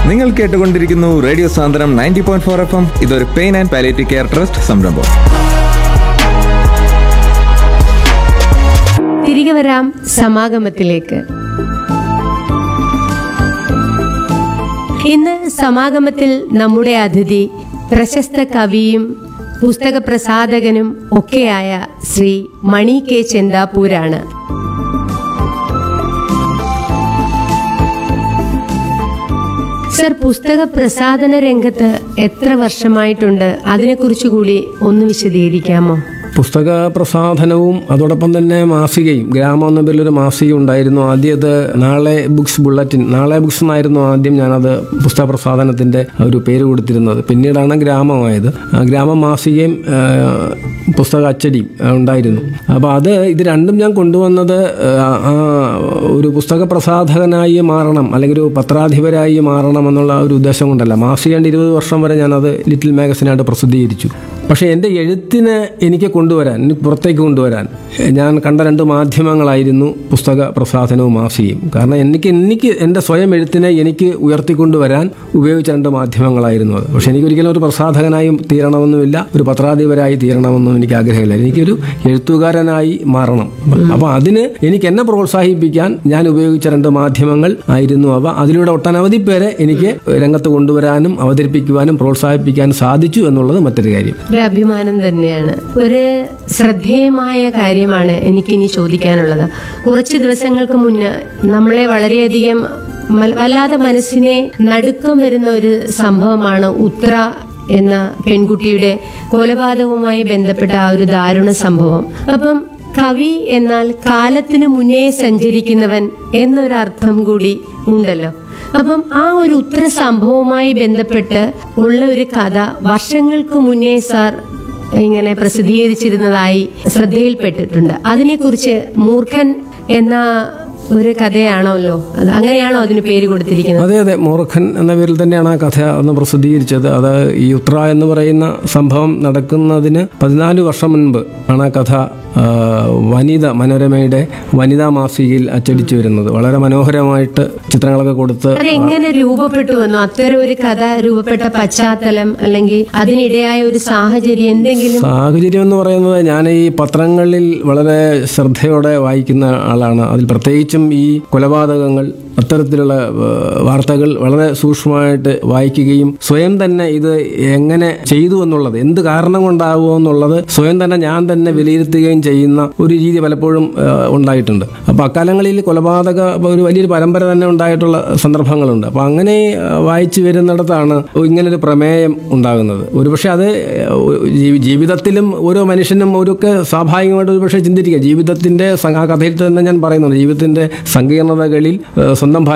നിങ്ങൾ കേട്ടുകൊണ്ടിരിക്കുന്നു radio Sandram ninety point four F M ഇതൊരു pain and palliative care trust സംരംഭം തിരികെ വരാം സമാഗമത്തിലേക്ക് ഇന്ന് സമാഗമത്തിൽ നമ്മുടെ അതിഥി പ്രശസ്ത കവിയും പുസ്തക പ്രസാധകനും ഒക്കെയായ ശ്രീ മണി കെ ചെന്താപ്പൂരാണ് സർ പുസ്തക പ്രസാധന രംഗത്ത് എത്ര വർഷമായിട്ടുണ്ട് അതിനെക്കുറിച്ച് കൂടി ഒന്ന് വിശദീകരിക്കാമോ പുസ്തക പ്രസാധനവും അതോടൊപ്പം തന്നെ മാസികയും ഗ്രാമം എന്ന പേരിലൊരു മാസിക ഉണ്ടായിരുന്നു ആദ്യം അത് നാളെ ബുക്സ് ബുള്ളറ്റിൻ നാളെ ബുക്സ് എന്നായിരുന്നു ആദ്യം ഞാനത് പുസ്തക പ്രസാധനത്തിൻ്റെ ഒരു പേര് കൊടുത്തിരുന്നത് പിന്നീടാണ് ഗ്രാമമായത് ആ ഗ്രാമ മാസികയും ആ, പുസ്തക അച്ചടിയും ആ, ഉണ്ടായിരുന്നു അപ്പോൾ അത് ഇത് രണ്ടും ഞാൻ കൊണ്ടുവന്നത് ആ, ആ, ഒരു പുസ്തക പ്രസാധകനായി മാറണം അല്ലെങ്കിൽ ഒരു പത്രാധിപരായി മാറണം എന്നുള്ള ഒരു ഉദ്ദേശം കൊണ്ടല്ല മാസികയുടെ ഇരുപത് വർഷം വരെ ഞാനത് ലിറ്റിൽ മാഗസിനായിട്ട് പ്രസിദ്ധീകരിച്ചു പക്ഷേ എൻ്റെ എഴുത്തിനെ എനിക്ക് കൊണ്ടുവരാൻ എനിക്ക് പുറത്തേക്ക് കൊണ്ടുവരാൻ ഞാൻ കണ്ട രണ്ട് മാധ്യമങ്ങളായിരുന്നു പുസ്തക പ്രസാധനവും മാസികയും കാരണം എനിക്ക് എനിക്ക് എൻ്റെ സ്വയം എഴുത്തിനെ എനിക്ക് ഉയർത്തിക്കൊണ്ടുവരാൻ ഉപയോഗിച്ച രണ്ട് മാധ്യമങ്ങളായിരുന്നു അത് പക്ഷേ എനിക്കൊരിക്കലും ഒരു പ്രസാധകനായി തീരണമെന്നുമില്ല ഒരു പത്രാധിപരായി തീരണമെന്നും എനിക്ക് ആഗ്രഹമില്ല എനിക്കൊരു എഴുത്തുകാരനായി മാറണം അപ്പോൾ അതിന് എനിക്ക് എന്നെ പ്രോത്സാഹിപ്പിക്കാൻ ഞാൻ ഉപയോഗിച്ച രണ്ട് മാധ്യമങ്ങൾ ആയിരുന്നു അവ അതിലൂടെ ഒട്ടനവധി പേരെ എനിക്ക് രംഗത്ത് കൊണ്ടുവരാനും അവതരിപ്പിക്കുവാനും പ്രോത്സാഹിപ്പിക്കാനും സാധിച്ചു എന്നുള്ളത് മറ്റൊരു കാര്യം ഒരു അഭിമാനം തന്നെയാണ് ഒരു ശ്രദ്ധേയമായ കാര്യമാണ് എനിക്കിനി ചോദിക്കാനുള്ളത് കുറച്ച് ദിവസങ്ങൾക്ക് മുന്നേ നമ്മളെ വളരെയധികം മൽ- വല്ലാതെ മനസ്സിനെ നടുക്കം വരുന്ന ഒരു സംഭവമാണ് ഉത്ര എന്ന പെൺകുട്ടിയുടെ കൊലപാതകവുമായി ബന്ധപ്പെട്ട ആ ഒരു ദാരുണ സംഭവം അപ്പം കവി എന്നാൽ കാലത്തിനു മുന്നേ സഞ്ചരിക്കുന്നവൻ എന്നൊരർത്ഥം കൂടി ഉണ്ടല്ലോ അപ്പം ആ ഒരു ഉത്തര സംഭവവുമായി ബന്ധപ്പെട്ട് ഉള്ള ഒരു കഥ വർഷങ്ങൾക്ക് മുന്നേ സാർ ഇങ്ങനെ പ്രസിദ്ധീകരിച്ചിരുന്നതായി ശ്രദ്ധയിൽപ്പെട്ടിട്ടുണ്ട് അതിനെക്കുറിച്ച് മൂർഖൻ എന്ന ഒരു കഥയാണല്ലോ അത് അങ്ങനെയാണോ അതിന് പേര് കൊടുത്തിരിക്കുന്നത് അതെ അതെ മൂർഖൻ എന്ന പേരിൽ തന്നെയാണ് ആ കഥ അന്ന് പ്രസിദ്ധീകരിച്ചത് അത് ഈ ഉത്ര എന്ന് പറയുന്ന സംഭവം നടക്കുന്നതിന് പതിനാല് വർഷം മുൻപ് ആണ് ആ കഥ ആ, വനിത മനോരമയുടെ വനിതാ മാസികയിൽ അച്ചടിച്ചു വരുന്നത് വളരെ മനോഹരമായിട്ട് ചിത്രങ്ങളൊക്കെ കൊടുത്ത് അതെങ്ങനെ രൂപപ്പെട്ടു വന്നു അത്തരം ഒരു കഥ രൂപപ്പെട്ട പശ്ചാത്തലം അല്ലെങ്കിൽ അതിനിടയായ ഒരു സാഹചര്യം എന്തെങ്കിലും സാഹചര്യം എന്ന് പറയുന്നത് ഞാൻ ഈ പത്രങ്ങളിൽ വളരെ ശ്രദ്ധയോടെ വായിക്കുന്ന ആളാണ് അതിൽ പ്രത്യേകിച്ചും ഈ കൊലപാതകങ്ങൾ അത്തരത്തിലുള്ള ഏഹ്, വാർത്തകൾ വളരെ സൂക്ഷ്മമായിട്ട് വായിക്കുകയും സ്വയം തന്നെ ഇത് എങ്ങനെ ചെയ്തു എന്നുള്ളത് എന്ത് കാരണം കൊണ്ടാകുമോ എന്നുള്ളത് സ്വയം തന്നെ ഞാൻ തന്നെ വിലയിരുത്തുകയും ചെയ്യുന്ന ഒരു രീതി പലപ്പോഴും ഏഹ്, ഉണ്ടായിട്ടുണ്ട് അപ്പോൾ അക്കാലങ്ങളിൽ കൊലപാതക ഒരു വലിയൊരു പരമ്പര തന്നെ ഉണ്ടായിട്ടുള്ള സന്ദർഭങ്ങളുണ്ട് അപ്പോൾ അങ്ങനെ ഏഹ്, വായിച്ചു വരുന്നിടത്താണ് ഇങ്ങനൊരു പ്രമേയം ഉണ്ടാകുന്നത് ഒരുപക്ഷെ അത് ഏഹ്, ജീ- ജീവിതത്തിലും ഓരോ മനുഷ്യനും ഒരുക്കെ സ്വാഭാവികമായിട്ട് ഒരുപക്ഷെ ചിന്തിരിക്കുക ജീവിതത്തിന്റെ സ- ആ കഥയിൽ തന്നെ ഞാൻ പറയുന്നുണ്ട് ജീവിതത്തിന്റെ സങ്കീർണതകളിൽ ഏഹ്, സ്വന്തം